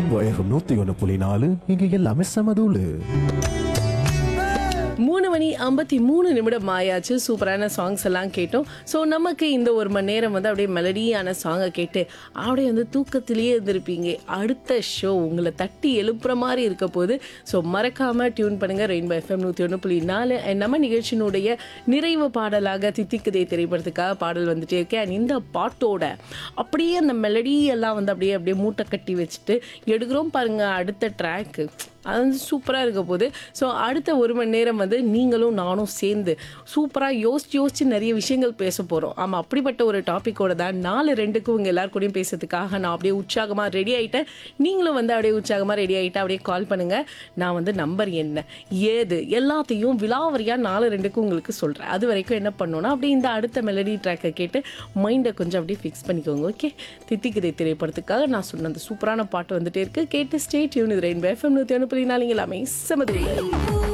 rainbow FM நூத்தி ஒன்று புள்ளி நாலு இங்க எல்லாமே செமதூளு மூணு மணி ஐம்பத்தி மூணு நிமிடம் ஆயாச்சு சூப்பரான சாங்ஸ் எல்லாம் கேட்டோம் ஸோ நமக்கு இந்த ஒரு மணி நேரம் வந்து அப்படியே மெலடியான சாங்கை கேட்டு அப்படியே வந்து தூக்கத்திலேயே இருந்திருப்பீங்க அடுத்த ஷோ உங்களை தட்டி எழுப்புற மாதிரி இருக்க போது ஸோ மறக்காம டியூன் பண்ணுங்க ரெயின்போ எஃப்எம் நூற்றி ஒன்று புள்ளி நாலு And நம்ம நிகழ்ச்சியினுடைய நிறைவு பாடலாக தித்திக்குதே திரைப்படத்துக்காக பாடல் வந்துட்டே இருக்கேன் And இந்த பாட்டோட அப்படியே அந்த மெலடி எல்லாம் வந்து அப்படியே அப்படியே மூட்டை கட்டி வச்சுட்டு எடுக்கிறோம் பாருங்க அடுத்த ட்ராக்கு அது வந்து சூப்பராக இருக்க போகுது ஸோ அடுத்த ஒரு மணி நேரம் வந்து நீங்களும் நானும் சேர்ந்து சூப்பராக யோசிச்சு யோசிச்சு நிறைய விஷயங்கள் பேச போகிறோம் ஆமாம் அப்படிப்பட்ட ஒரு டாப்பிக்கோட தான் நாலு ரெண்டுக்கு உங்கள் எல்லார் கூடயும் பேசுறதுக்காக நான் அப்படியே உற்சாகமாக ரெடி ஆகிட்டேன் நீங்களும் வந்து அப்படியே உற்சாகமாக ரெடி ஆகிட்டு அப்படியே கால் பண்ணுங்கள் நான் வந்து நம்பர் என்ன ஏது எல்லாத்தையும் விலாவரியாக நாலு ரெண்டுக்கு உங்களுக்கு சொல்கிறேன் அது வரைக்கும் என்ன பண்ணணும்னா அப்படியே இந்த அடுத்த மெலடி ட்ராக்கை கேட்டு மைண்டை கொஞ்சம் அப்படியே ஃபிக்ஸ் பண்ணிக்கோங்க ஓகே தித்திக்குதை திரைப்படத்துக்காக நான் சொன்ன அந்த சூப்பரான பாட்டு வந்துட்டே இருக்கு கேட்டு ஸ்டேட் யூன் இது ரெயின்போ எஃப்எம் நூற்றி ஒன்று புள்ளி நாலு எல்லாமே செமது